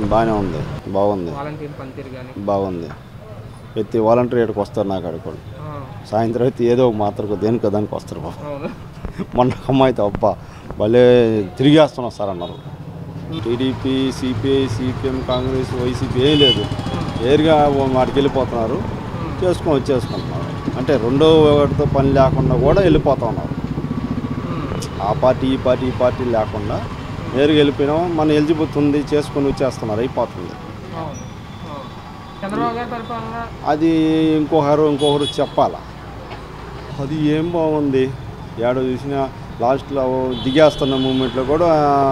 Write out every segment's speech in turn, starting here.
బాగానే ఉంది బాగుంది వాలంటీర్ పనితీరు కానీ బాగుంది ప్రతి వాలంటీర్ ఇక్కడికి వస్తారు నాకు అడుకోండి సాయంత్రం అయితే ఏదో ఒక మాత్రకు దేనికో దానికి వస్తారు బాబు అవును మొన్న ఒక అమ్మాయితో అబ్బా భలే తిరిగేస్తున్నాం సార్ అన్నారు TDP CPI CPM Congress YCP ఏం లేదు నేరుగా వాటికి వెళ్ళిపోతున్నారు చేసుకొని వచ్చేసుకుంటున్నారు అంటే రెండో వాటితో పని లేకుండా కూడా వెళ్ళిపోతా ఉన్నారు ఆ పార్టీ ఈ పార్టీ ఈ పార్టీ లేకుండా నేరుగా వెళ్ళిపోయినాం మన ఎలిజిబుల్ ఉంది చేసుకొని వచ్చేస్తున్నారు అయిపోతుంది అవును అవును. చంద్రబాబు గారి పరిపాలన అది ఇంకొకరు ఇంకొకరు చెప్పాలా అది ఏం బాగుంది ఏడో చూసినా లాస్ట్లో దిగేస్తున్న మూమెంట్లో కూడా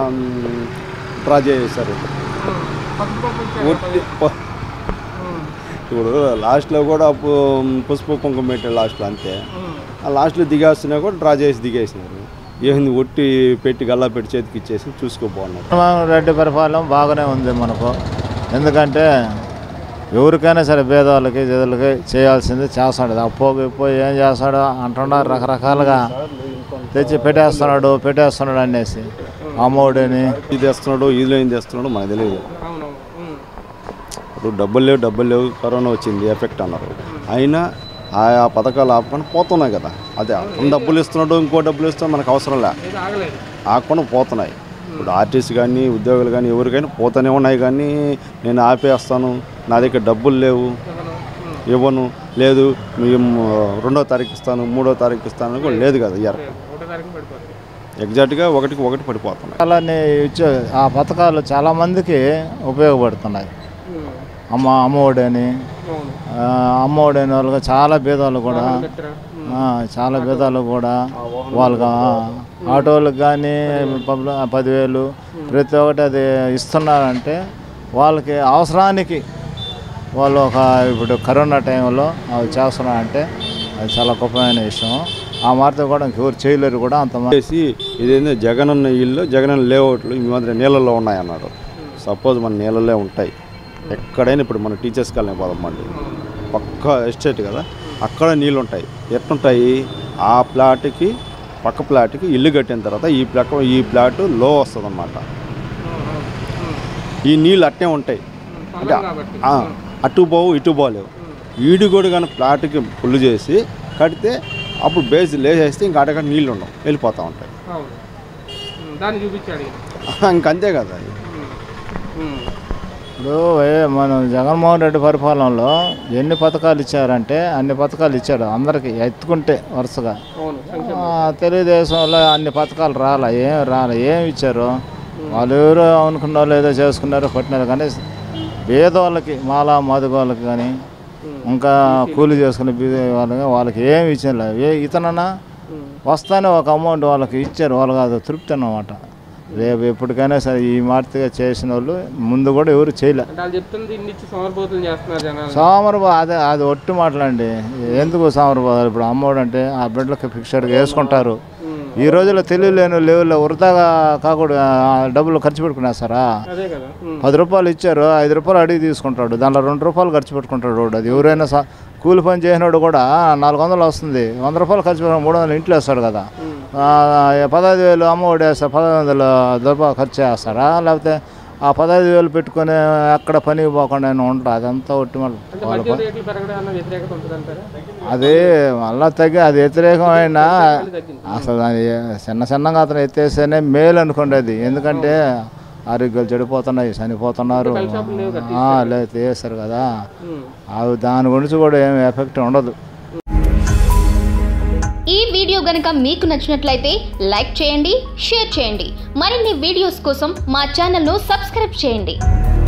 డ్రా చేసేసారు పసుపు పప్పు ఇచ్చారు ఒట్టి ప- ఉమ్, ఇప్పుడు లాస్ట్లో కూడా పు- పసుపు కుంకుమ పెట్టారు లాస్ట్లో అంతే ఉమ్, ఆ లాస్ట్లో దిగేస్తున్నా కూడా డ్రా చేసి దిగేసినారు ఏంది ఒట్టి పెట్టి గల్లా పెట్టి చేతికి ఇచ్చేసి చూసుకోబోన్నారు జగన్మోహన్ రెడ్డి పరిపాలన బాగానే ఉంది మనకు ఎందుకంటే ఎవరికైనా సరే పేదవాళ్ళకి జదులకి చేయాల్సింది చేస్తాడు అప్పో ఇప్పో ఏం చేస్తాడో అంటున్నారు రకరకాలుగా తెచ్చి పెట్టేస్తున్నాడు పెట్టేస్తున్నాడు అనేసి అమ్మఒడిని ఇది తెస్తున్నాడు ఇదిలో ఏం తెస్తున్నాడు మనకు తెలియదు అవును ఉమ్, ఇప్పుడు డబ్బులు లేవు డబ్బులు లేవు కరోనా వచ్చింది ఎఫెక్ట్ అన్నారు అయినా ఆయా పథకాలు ఆపకుండా పోతున్నాయి కదా అదే అతను డబ్బులు ఇస్తున్నాడు ఇంకో డబ్బులు ఇస్తున్నాడు మనకు అవసరం లే ఏది ఆగలేదు ఆకుండా పోతున్నాయి ఇప్పుడు ఆర్టీసీ కానీ ఉద్యోగులు కానీ ఎవరికైనా పోతూనే ఉన్నాయి కానీ నేను ఆపేస్తాను నా దగ్గర డబ్బులు లేవు జగన్ ఉమ్, ఇవ్వను లేదు మేము రెండో తారీఖు ఇస్తాను మూడో తారీఖు ఇస్తాను కూడా లేదు కదా ఇయర్ లేదు. ఒకటో తారీఖు పడిపోతుంది ఎగ్జాక్ట్గా ఒకటికి ఒకటి పడిపోతున్నాయి అలానే ఇచ్చే ఆ పథకాలు చాలామందికి ఉపయోగపడుతున్నాయి ఉమ్, అమ్మ అమ్మఒడి అని అవును ఆ, అమ్మఒడి అనే వాళ్ళకి చాలా పేదవాళ్ళు కూడా మిత్ర ఉమ్, ఆ, చాలా పేదవాళ్ళు కూడా వాళ్ళకి ఆ, ఆటోలకు కానీ పబ్లిక్ పదివేలు ప్రతి ఒక్కటి అది ఇస్తున్నారంటే వాళ్ళకి అవసరానికి వాళ్ళు ఒక ఇప్పుడు కరోనా టైంలో అవి చేస్తున్నారంటే అది చాలా గొప్పమైన విషయం ఆ మార్త కూడా ఇంకెవరు చేయలేరు కూడా అంత చేసి ఇదేందో జగనన్న ఇల్లు జగనన్న లేఅవుట్లు ఈ మాదిరి నీళ్ళల్లో ఉన్నాయన్నారు సపోజ్ మన నీళ్ళలో ఉంటాయి ఎక్కడైనా ఇప్పుడు మన టీచర్స్ కాలనీ పోదామండి పక్క ఎస్టేట్ కదా అక్కడ నీళ్ళు ఉంటాయి ఎట్లుంటాయి ఆ ప్లాట్కి పక్క ప్లాట్కి ఇల్లు కట్టిన తర్వాత ఈ ప్లాట్ ఈ ప్లాట్ లో వస్తుంది అన్నమాట ఈ నీళ్ళు అట్టే ఉంటాయి అంటే పల్లం కాబట్టి ఆ, అటు పోవు ఇటు పోలేవు ఈడు కూడా కానీ ప్లాట్కి పుల్లు చేసి కడితే అప్పుడు బేస్ లేసేస్తే ఇంకా అడగ నీళ్ళు ఉండవు వెళ్ళిపోతూ ఉంటాయి అవును ఉమ్, దాన్ని చూపించాడు ఈయన. ఇంకంతే కదా ఉమ్, ఉమ్, ఇప్పుడు ఏ- మనం జగన్మోహన్ రెడ్డి పరిపాలనలో ఎన్ని పథకాలు ఇచ్చారంటే అన్ని పథకాలు ఇచ్చాడు అందరికి ఎత్తుకుంటే వరుసగా అవును సంక్షేమ ఆ, తెలుగుదేశంలో అన్ని పథకాలు రాలే ఏం రాలే ఏం ఇచ్చారు వాళ్ళు ఎవరు అనుకున్న వాళ్ళు ఏదో చేసుకున్నారు కొట్టినారు కానీ పేదవాళ్ళకి మాలా మాదిగోళ్ళకి కానీ ఇంకా కూలి చేసుకునే బీద వాళ్ళకి వాళ్ళకి ఏమి ఇచ్చిన ఏ ఇతనన్నా ఉమ్, వస్తానే ఒక అమౌంట్ వాళ్ళకి ఇచ్చారు వాళ్ళకి అది తృప్తి అన్నమాట రేపు ఎప్పటికైనా సరే ఈ మార్తిగా చేసిన వాళ్ళు ముందు కూడా ఎవరు చేయలే అంటే వాళ్ళు చెప్తుంది ఇన్ని ఇచ్చి సోమరిపోతులు చేస్తున్నారు జనాలు సోమరబా అదే అది ఒట్టి మాటలండి ఎందుకు సోమరబాద్ ఇప్పుడు అమ్మోడు అంటే ఆ బిడ్డలకి ఫిక్స్డ్గా వేసుకుంటారు ఉమ్, ఈ రోజుల్లో తెలియలేని లెవెల్లో వృధాగా కాకూడదు ఆ డబ్బులు ఖర్చు పెట్టుకునేస్తారా అదే కదా ఉమ్, పది రూపాయలు ఇచ్చారు ఐదు రూపాయలు అడిగి తీసుకుంటాడు దాంట్లో రెండు రూపాయలు ఖర్చు పెట్టుకుంటాడు వాడు. అది ఎవరైనా సా- కూలి పని చేసినోడు కూడా నాలుగు వందలు వస్తుంది వంద రూపాయలు ఖర్చు పెట్టుకుని మూడు వందలు ఇంట్లో వేస్తాడు కదా ఉమ్, ఆ, పదహైదు వేలు అమ్మ ఒడి వేస్తారు పదహైదు వందలు రూపాయలు ఖర్చు చేస్తారా లేకపోతే ఆ పదహైదు వేలు పెట్టుకొని ఎక్కడ పనికి పోకుండా ఉంటారు అదంతా ఒట్టి మళ్ళీ అంటే మద్యం రేట్లు పెరగడం అన్న వ్యతిరేకత ఉంటుందంటారా అది మళ్ళా తగ్గి అది వ్యతిరేకమైన తగ్గింది అసలు అది చిన్న చిన్నగా అతను ఎత్తేస్తేనే మేలు అనుకోండి అది ఎందుకంటే ఆరోగ్యాలు చెడిపోతున్నాయి చనిపోతున్నారు షాపులు లేవు కదా, ఆ, లేదు తీస్తారు కదా ఉమ్. అవి దాని గురించి కూడా ఏం ఎఫెక్ట్ ఉండదు ఈ వీడియో గనుక మీకు నచ్చినట్లయితే లైక్ చేయండి షేర్ చేయండి మరిన్ని వీడియోస్ కోసం మా ఛానల్ను సబ్స్క్రైబ్ చేయండి